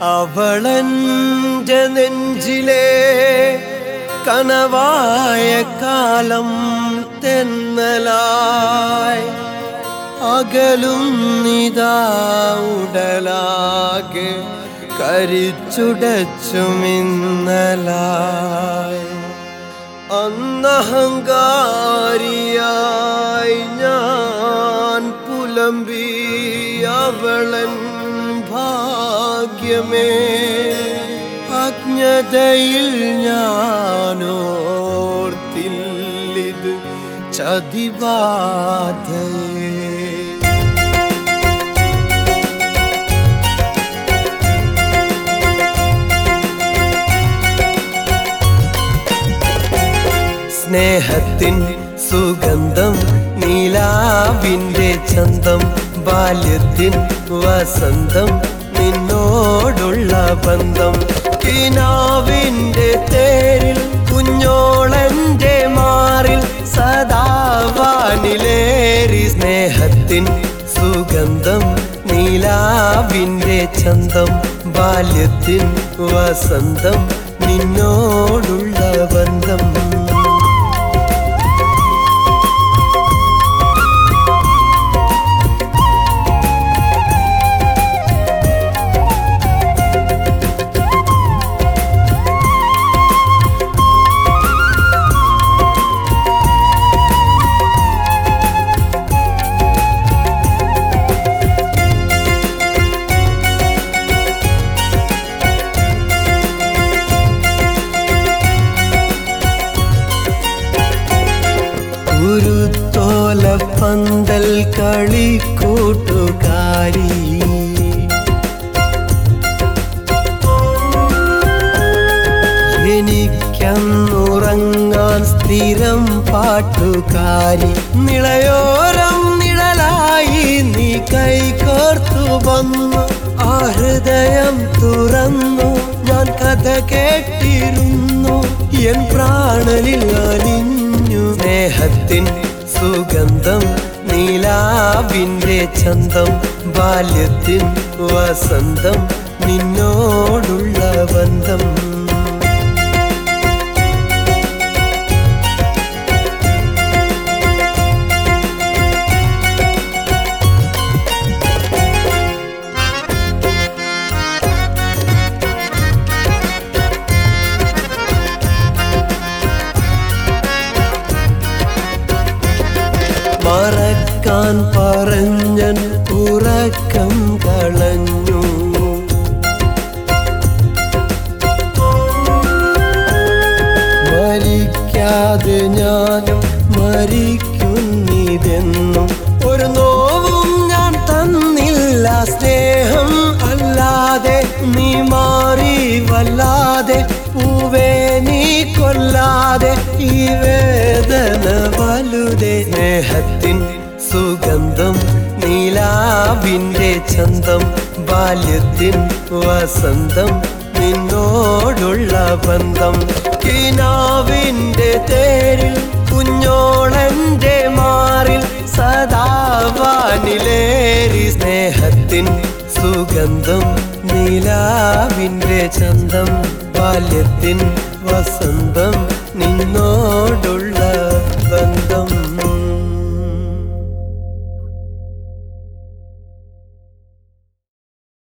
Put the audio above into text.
അവളൻ്റെ നെഞ്ചിലെ കനവായ കാലം തെന്നലായി അകലും നിതാ ഉടലാകെ കരിച്ചുടച്ചുമിന്നലായി അന്നഹങ്കാരിയായി ഞാൻ പുലമ്പി അവളൻ ഭാഗ്യമേ അജ്ഞതയിൽ ഞാനോർത്തില്ലിത് ചതിബാധയേ സ്നേഹത്തിൻ സുഗന്ധം നീലാവിൻ്റെ ചന്തം ബാല്യത്തിൻ വസന്തം നിന്നോടുള്ള ബന്ധം കിനാവിൻ്റെ തേരിൽ കുഞ്ഞോളൻ്റെ മാറിൽ സദാവാനിലേറി സ്നേഹത്തിൻ സുഗന്ധം നീലാവിൻ്റെ ചന്തം ബാല്യത്തിൻ വസന്തം നിന്നോടുള്ള ബന്ധം ഒരു തോല പന്തൽ കളിക്കൂട്ടുകാരി എനിക്കന്നുറങ്ങാൻ സ്ഥിരം പാട്ടുകാരി നിളയോരം നിഴലായി നീ കൈകോർത്തു വന്നു ആ ഹൃദയം തുറന്നു ഞാൻ കഥ കേട്ടിരുന്നു എൻ പ്രാണനിൽ അലിഞ്ഞു സ്നേഹത്തിൻ സുഗന്ധം നീലാവിൻ്റെ ചന്തം ബാല്യത്തിൻ വസന്തം നിന്നോടുള്ള ബന്ധം മറക്കാൻ പറഞ്ഞൻ ഉറക്കം കളഞ്ഞു മരിക്കാതെ ഞാനും മരിക്കുന്നിതെന്നും ഒരു നോവും ഞാൻ തന്നില്ല സ്നേഹം അല്ലാതെ നീ മാറി വല്ലാതെ പൂവേ നീ കൊല്ലാതെ ഈ വേദന വലുതേ സ്നേഹത്തിൻ സുഗന്ധം നീലാവിൻ്റെ ചന്തം ബാല്യത്തിൻ വസന്തം നിന്നോടുള്ള ബന്ധം കിനാവിൻ്റെ തേരിൽ കുഞ്ഞോളൻ്റെ മാറിൽ സദാവാനിലേറി സ്നേഹത്തിൻ സുഗന്ധം നീലാവിൻ്റെ ചന്തം ബാല്യത്തിൻ വസന്തം നിന്നോടുള്ള